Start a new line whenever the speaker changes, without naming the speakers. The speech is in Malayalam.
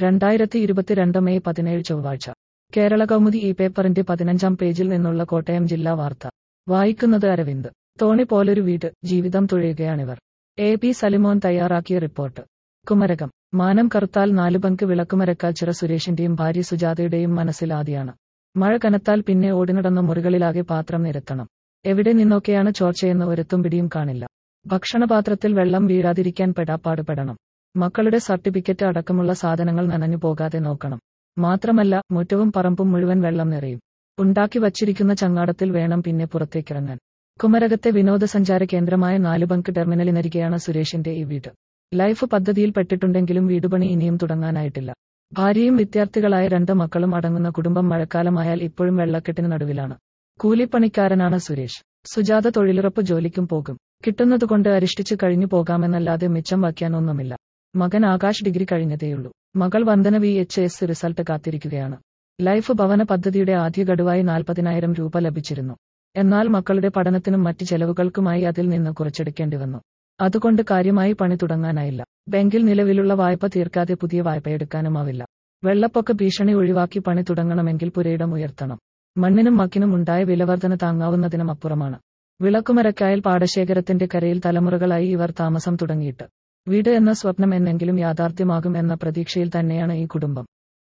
രണ്ടായിരത്തി ഇരുപത്തിരണ്ട് മെയ് പതിനേഴ് ചൊവ്വാഴ്ച കേരള കൗമുദി ഈ പേപ്പറിന്റെ പതിനഞ്ചാം പേജിൽ നിന്നുള്ള കോട്ടയം ജില്ലാ വാർത്ത വായിക്കുന്നത് അരവിന്ദ് തോണി പോലൊരു വീട് ജീവിതം തുഴയുകയാണിവർ എ പി സലിമോൻ തയ്യാറാക്കിയ റിപ്പോർട്ട് കുമരകം മാനം കറുത്താൽ നാലു പങ്ക് വിളക്കുമരക്കാച്ചിറ സുരേഷിന്റെയും ഭാര്യ സുജാതയുടെയും മനസ്സിൽ ആദ്യാണ് മഴ കനത്താൽ പിന്നെ ഓടിനടന്ന മുറികളിലാകെ പാത്രം നിരത്തണം എവിടെ നിന്നൊക്കെയാണ് ചോർച്ചയെന്ന് ഒരെത്തും പിടിയും കാണില്ല ഭക്ഷണപാത്രത്തിൽ വെള്ളം വീഴാതിരിക്കാൻ പെടാപ്പാടുപെടണം മക്കളുടെ സർട്ടിഫിക്കറ്റ് അടക്കമുള്ള സാധനങ്ങൾ നനഞ്ഞു പോകാതെ നോക്കണം മാത്രമല്ല മുറ്റവും പറമ്പും മുഴുവൻ വെള്ളം നിറയും ഉണ്ടാക്കി വച്ചിരിക്കുന്ന ചങ്ങാടത്തിൽ വേണം പിന്നെ പുറത്തേക്കിറങ്ങാൻ കുമരകത്തെ വിനോദസഞ്ചാര കേന്ദ്രമായ നാലുബങ്ക് ടെർമിനലിനരികെയാണ് സുരേഷിന്റെ ഈ വീട് ലൈഫ് പദ്ധതിയിൽ പെട്ടിട്ടുണ്ടെങ്കിലും വീടുപണി ഇനിയും തുടങ്ങാനായിട്ടില്ല ഭാര്യയും വിദ്യാർത്ഥികളായ രണ്ട് മക്കളും അടങ്ങുന്ന കുടുംബം മഴക്കാലമായാൽ ഇപ്പോഴും വെള്ളക്കെട്ടിന് നടുവിലാണ് കൂലിപ്പണിക്കാരനാണ് സുരേഷ് സുജാത തൊഴിലുറപ്പ് ജോലിക്കും പോകും കിട്ടുന്നതുകൊണ്ട് അരിഷ്ടിച്ചു കഴിഞ്ഞു പോകാമെന്നല്ലാതെ മിച്ചം വയ്ക്കാനൊന്നുമില്ല മകൻ ആകാശ് ഡിഗ്രി കഴിഞ്ഞതേയുള്ളൂ മകൾ Vandana V H S result കാത്തിരിക്കുകയാണ് ലൈഫ് ഭവന പദ്ധതിയുടെ ആദ്യ ഗഡുവായി നാൽപ്പതിനായിരം രൂപ ലഭിച്ചിരുന്നു എന്നാൽ മക്കളുടെ പഠനത്തിനും മറ്റ് ചെലവുകൾക്കുമായി അതിൽ നിന്ന് കുറച്ചെടുക്കേണ്ടി വന്നു അതുകൊണ്ട് കാര്യമായി പണി തുടങ്ങാനായില്ല ബാങ്കിൽ നിലവിലുള്ള വായ്പ തീർക്കാതെ പുതിയ വായ്പയെടുക്കാനുമാവില്ല വെള്ളപ്പൊക്ക ഭീഷണി ഒഴിവാക്കി പണി തുടങ്ങണമെങ്കിൽ പുരയിടം ഉയർത്തണം മണ്ണിനും മക്കിനും ഉണ്ടായ വിലവർധന താങ്ങാവുന്നതിനും അപ്പുറമാണ് വിളക്കുമരക്കായൽ പാടശേഖരത്തിന്റെ കരയിൽ തലമുറകളായി ഇവർ താമസം തുടങ്ങിയിട്ട് വീട് എന്ന സ്വപ്നം എന്നെങ്കിലും യാഥാർത്ഥ്യമാകും എന്ന പ്രതീക്ഷയിൽ തന്നെയാണ് ഈ കുടുംബം